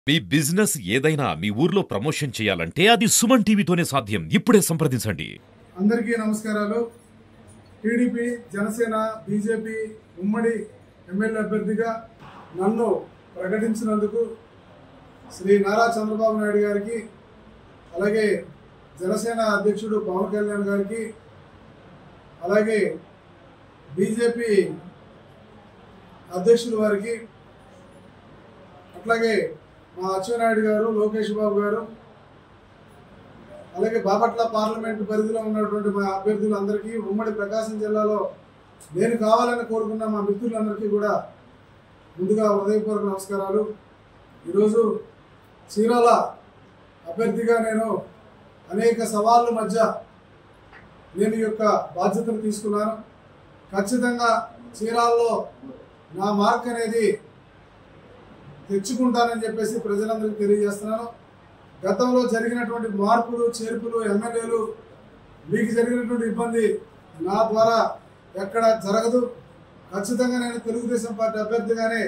మీ business ఏదైనా మీ ఊర్లో promotion చేయాలంటే అది సుమన్ టీవీతోనే సాధ్యం ఇప్పుడే సంప్రదించండి అందరికీ నమస్కారాలు టీడీపీ జనసేన బీజేపీ ఉమ్మడి ఎమ్మెల్యే అభ్యర్థిగా నన్ను ప్రకటించినందుకు శ్రీ నారా చంద్రబాబు నాయుడు గారికి అలాగే జనసేన అధ్యక్షుడు పవన్ కళ్యాణ్ గారికి అలాగే బీజేపీ అధ్యక్షులు వారికి అట్లాగే మా అచ్చెన్నాయుడు గారు లోకేష్ బాబు గారు అలాగే బాపట్ల పార్లమెంట్ పరిధిలో ఉన్నటువంటి మా అభ్యర్థులందరికీ ఉమ్మడి ప్రకాశం జిల్లాలో నేను కావాలని కోరుకున్న మా మిత్రులందరికీ కూడా ముందుగా హృదయపూర్వక నమస్కారాలు ఈరోజు చీరాల అభ్యర్థిగా నేను అనేక సవాళ్ళ మధ్య నేను ఈ యొక్క బాధ్యతను తీసుకున్నాను ఖచ్చితంగా చీరాల్లో నా మార్క్ అనేది తెచ్చుకుంటానని చెప్పేసి ప్రజలందరికీ తెలియజేస్తున్నాను గతంలో జరిగినటువంటి మార్పులు చేర్పులు ఎమ్మెల్యేలు మీకు జరిగినటువంటి ఇబ్బంది నా ద్వారా ఎక్కడ జరగదు ఖచ్చితంగా నేను తెలుగుదేశం పార్టీ అభ్యర్థిగానే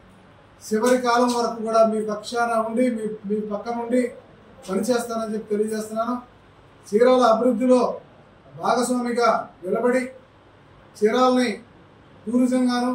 చివరి కాలం వరకు కూడా మీ పక్షాన ఉండి మీ మీ పక్కన ఉండి పనిచేస్తానని చెప్పి తెలియజేస్తున్నాను చీరాల అభివృద్ధిలో భాగస్వామిగా నిలబడి చీరాలని టూరిజంగాను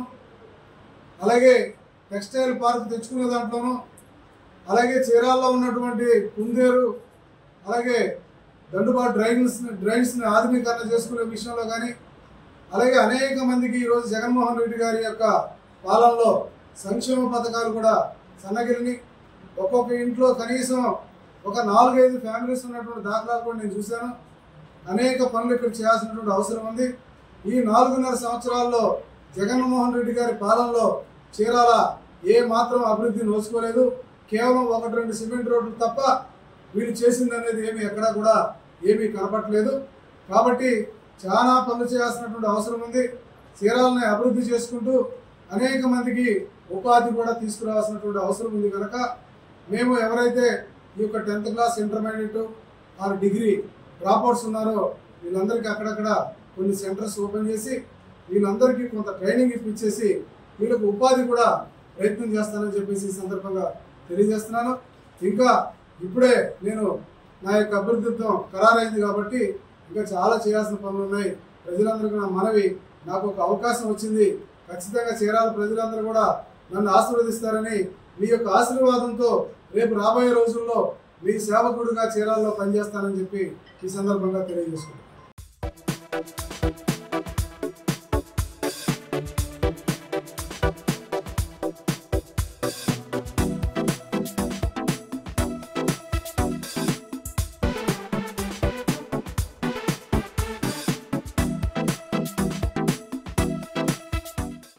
అలాగే టెక్స్టైల్ పార్క్ తెచ్చుకునే దాంట్లోనూ అలాగే చీరాల్లో ఉన్నటువంటి కుందేరు అలాగే దండుబాటు డ్రైన్స్ డ్రైన్స్ని ఆధునీకరణ చేసుకునే విషయంలో కానీ అలాగే అనేక మందికి ఈరోజు జగన్మోహన్ రెడ్డి గారి యొక్క పాలనలో సంక్షేమ పథకాలు కూడా సన్నగిరిని ఒక్కొక్క ఇంట్లో కనీసం ఒక నాలుగైదు ఫ్యామిలీస్ ఉన్నటువంటి దాఖలాలు కూడా నేను చూశాను అనేక పనులు ఇక్కడ చేయాల్సినటువంటి అవసరం ఉంది ఈ నాలుగున్నర సంవత్సరాల్లో జగన్మోహన్ రెడ్డి గారి పాలనలో చీరాల ఏ మాత్రం అభివృద్ధి నోచుకోలేదు కేవలం ఒకటి రెండు సిమెంట్ రోడ్లు తప్ప వీళ్ళు చేసింది అనేది ఏమి ఎక్కడా కూడా ఏమీ కనపట్లేదు కాబట్టి చాలా పనులు చేయాల్సినటువంటి అవసరం ఉంది చీరాలని అభివృద్ధి చేసుకుంటూ అనేక మందికి ఉపాధి కూడా తీసుకురావాల్సినటువంటి అవసరం ఉంది కనుక మేము ఎవరైతే ఈ యొక్క tenth class intermediate or degree dropouts ఉన్నారో వీళ్ళందరికీ అక్కడక్కడ కొన్ని సెంటర్స్ ఓపెన్ చేసి వీళ్ళందరికీ కొంత ట్రైనింగ్ ఇప్పించేసి వీళ్ళకు ఉపాధి కూడా ప్రయత్నం చేస్తానని చెప్పేసి ఈ సందర్భంగా తెలియజేస్తున్నాను ఇంకా ఇప్పుడే నేను నా యొక్క అభ్యర్థిత్వం ఖరారైంది కాబట్టి ఇంకా చాలా చేయాల్సిన పనులు ఉన్నాయి ప్రజలందరికీ నా మనవి నాకు ఒక అవకాశం వచ్చింది ఖచ్చితంగా చీరాల ప్రజలందరూ కూడా నన్ను ఆశీర్వదిస్తారని మీ యొక్క ఆశీర్వాదంతో రేపు రాబోయే రోజుల్లో మీ సేవకుడిగా చీరాల్లో పనిచేస్తానని చెప్పి ఈ సందర్భంగా తెలియజేసుకుంటాను